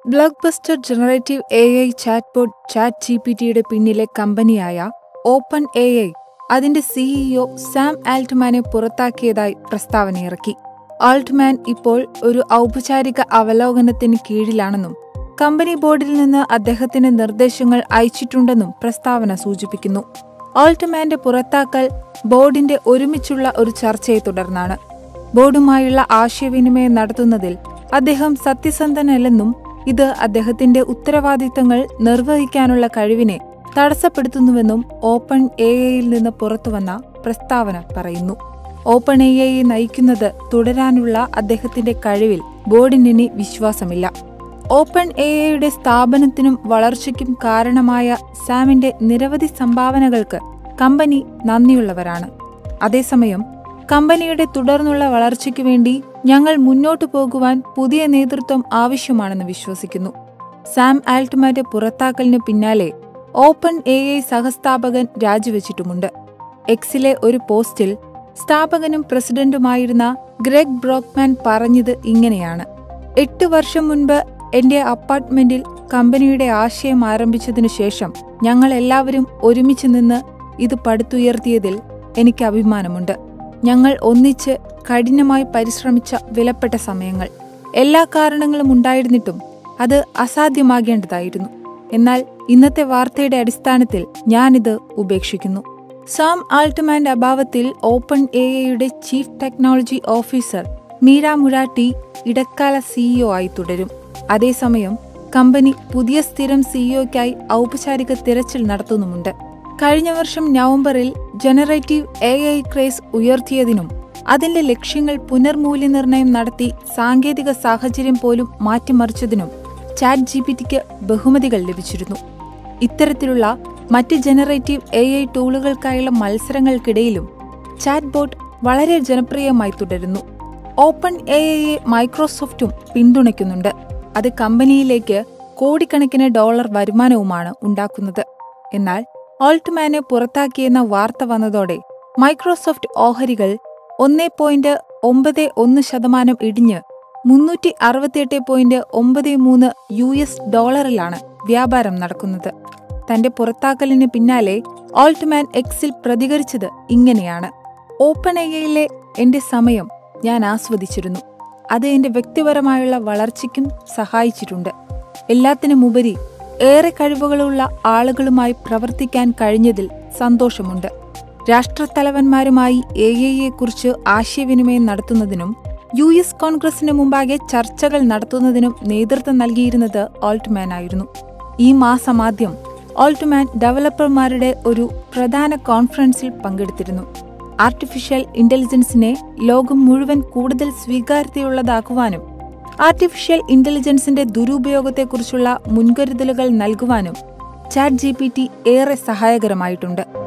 block blockbuster generative A I chatbot chat G P ടിയുടെ പിന്നിലെ കമ്പനിയായ ഓപ്പൺ എ ഐ അതിന്റെ സിഇഒ സാം ആൽട്ട്മാനെ പുറത്താക്കിയതായി പ്രസ്താവനയിറക്കി ആൾട്ട്മാൻ ഇപ്പോൾ ഒരു ഔപചാരിക അവലോകനത്തിന് കീഴിലാണെന്നും കമ്പനി ബോർഡിൽ നിന്ന് അദ്ദേഹത്തിന് നിർദ്ദേശങ്ങൾ അയച്ചിട്ടുണ്ടെന്നും പ്രസ്താവന സൂചിപ്പിക്കുന്നു ആൾട്ട്മാന്റെ പുറത്താക്കൽ ബോർഡിന്റെ ഒരുമിച്ചുള്ള ഒരു ചർച്ചയെ തുടർന്നാണ് ബോർഡുമായുള്ള ആശയവിനിമയം നടത്തുന്നതിൽ അദ്ദേഹം സത്യസന്ധനല്ലെന്നും ഇത് അദ്ദേഹത്തിന്റെ ഉത്തരവാദിത്തങ്ങൾ നിർവഹിക്കാനുള്ള കഴിവിനെ തടസ്സപ്പെടുത്തുന്നുവെന്നും ഓപ്പൺ എ ഐയിൽ നിന്ന് പുറത്തുവന്ന പ്രസ്താവന പറയുന്നു ഓപ്പൺ എ ഐ നയിക്കുന്നത് തുടരാനുള്ള അദ്ദേഹത്തിന്റെ കഴിവിൽ ബോർഡിനി വിശ്വാസമില്ല ഓപ്പൺ എ ഐയുടെ സ്ഥാപനത്തിനും വളർച്ചയ്ക്കും കാരണമായ സാമിന്റെ നിരവധി സംഭാവനകൾക്ക് കമ്പനി നന്ദിയുള്ളവരാണ് അതേസമയം കമ്പനിയുടെ തുടർന്നുള്ള വളർച്ചയ്ക്കു വേണ്ടി ഞങ്ങൾ മുന്നോട്ടു പോകുവാൻ പുതിയ നേതൃത്വം ആവശ്യമാണെന്ന് വിശ്വസിക്കുന്നു സാം ആൽട്ട്മാന്റെ പുറത്താക്കലിന് പിന്നാലെ ഓപ്പൺ എ ഐ സഹസ്ഥാപകൻ രാജിവെച്ചിട്ടുമുണ്ട് എക്സിലെ ഒരു പോസ്റ്റിൽ സ്ഥാപകനും പ്രസിഡന്റുമായിരുന്ന ഗ്രെഗ് ബ്രോക്ക്മാൻ പറഞ്ഞത് ഇങ്ങനെയാണ് എട്ട് വർഷം മുൻപ് എന്റെ അപ്പാർട്ട്മെന്റിൽ കമ്പനിയുടെ ആശയം ആരംഭിച്ചതിനു ശേഷം ഞങ്ങൾ എല്ലാവരും ഒരുമിച്ച് നിന്ന് ഇത് പടുത്തുയർത്തിയതിൽ എനിക്ക് അഭിമാനമുണ്ട് ഞങ്ങൾ ഒന്നിച്ച് കഠിനമായി പരിശ്രമിച്ച വിലപ്പെട്ട സമയങ്ങൾ എല്ലാ കാരണങ്ങളും ഉണ്ടായിരുന്നിട്ടും അത് അസാധ്യമാകേണ്ടതായിരുന്നു എന്നാൽ ഇന്നത്തെ വാർത്തയുടെ അടിസ്ഥാനത്തിൽ ഞാനിത് ഉപേക്ഷിക്കുന്നു സാം ആൾട്ട്മാന്റെ അഭാവത്തിൽ ഓപ്പൺ എ ഐയുടെ chief technology officer Mira Murati ഇടക്കാല സിഇഒ ആയി തുടരും അതേസമയം കമ്പനി പുതിയ സ്ഥിരം സിഇഒയ്ക്കായി ഔപചാരിക തിരച്ചിൽ നടത്തുന്നുമുണ്ട് കഴിഞ്ഞ വർഷം നവംബറിൽ ജനറേറ്റീവ് എ ഐ ക്രേസ് ഉയർത്തിയതിനും അതിന്റെ ലക്ഷ്യങ്ങൾ പുനർമൂല്യനിർണ്ണയം നടത്തി സാങ്കേതിക സാഹചര്യം പോലും മാറ്റിമറിച്ചതിനും ചാറ്റ് ജി പി ടിക്ക് ബഹുമതികൾ ലഭിച്ചിരുന്നു ഇത്തരത്തിലുള്ള മറ്റ് ജനറേറ്റീവ് എ ഐ ടൂളുകൾക്കായുള്ള മത്സരങ്ങൾക്കിടയിലും ചാറ്റ് ബോട്ട് വളരെ ജനപ്രിയമായി തുടരുന്നു ഓപ്പൺ എ ഐയെ മൈക്രോസോഫ്റ്റും പിന്തുണയ്ക്കുന്നുണ്ട് അത് കമ്പനിയിലേക്ക് കോടിക്കണക്കിന് ഡോളർ വരുമാനവുമാണ് ഉണ്ടാക്കുന്നത് എന്നാൽ ഓൾട്ട്മാനെ പുറത്താക്കിയെന്ന വാർത്ത വന്നതോടെ മൈക്രോസോഫ്റ്റ് ഓഹരികൾ ഒന്നേ പോയിന്റ് ഒമ്പത് ഒന്ന് ശതമാനം ഇടിഞ്ഞ് മുന്നൂറ്റി അറുപത്തിയെട്ട് പോയിന്റ് ഒമ്പത് മൂന്ന് യു എസ് ഡോളറിലാണ് വ്യാപാരം നടക്കുന്നത് തന്റെ പുറത്താക്കലിന് പിന്നാലെ ഓൾട്ട്മാൻ എക്സിൽ പ്രതികരിച്ചത് ഇങ്ങനെയാണ് ഓപ്പൺ എയിലെ എന്റെ സമയം ഞാൻ ആസ്വദിച്ചിരുന്നു അത് എന്റെ വ്യക്തിപരമായുള്ള വളർച്ചയ്ക്കും സഹായിച്ചിട്ടുണ്ട് എല്ലാത്തിനുമുപരി ഏറെ കഴിവുകളുള്ള ആളുകളുമായി പ്രവർത്തിക്കാൻ കഴിഞ്ഞതിൽ സന്തോഷമുണ്ട് രാഷ്ട്രത്തലവന്മാരുമായി എ ഐയെക്കുറിച്ച് ആശയവിനിമയം നടത്തുന്നതിനും യു എസ് കോൺഗ്രസിന് മുമ്പാകെ ചർച്ചകൾ നടത്തുന്നതിനും നേതൃത്വം നൽകിയിരുന്നത് ഓൾട്ട്മാൻ ആയിരുന്നു ഈ മാസമാദ്യം ഓൾട്ട്മാൻ ഡെവലപ്പർമാരുടെ ഒരു പ്രധാന കോൺഫറൻസിൽ പങ്കെടുത്തിരുന്നു ആർട്ടിഫിഷ്യൽ ഇന്റലിജൻസിനെ ലോകം മുഴുവൻ കൂടുതൽ സ്വീകാര്യതയുള്ളതാക്കുവാനും ആർട്ടിഫിഷ്യൽ ഇന്റലിജൻസിന്റെ ദുരുപയോഗത്തെക്കുറിച്ചുള്ള മുൻകരുതലുകൾ നൽകുവാനും ചാറ്റ് ജി ഏറെ സഹായകരമായിട്ടുണ്ട്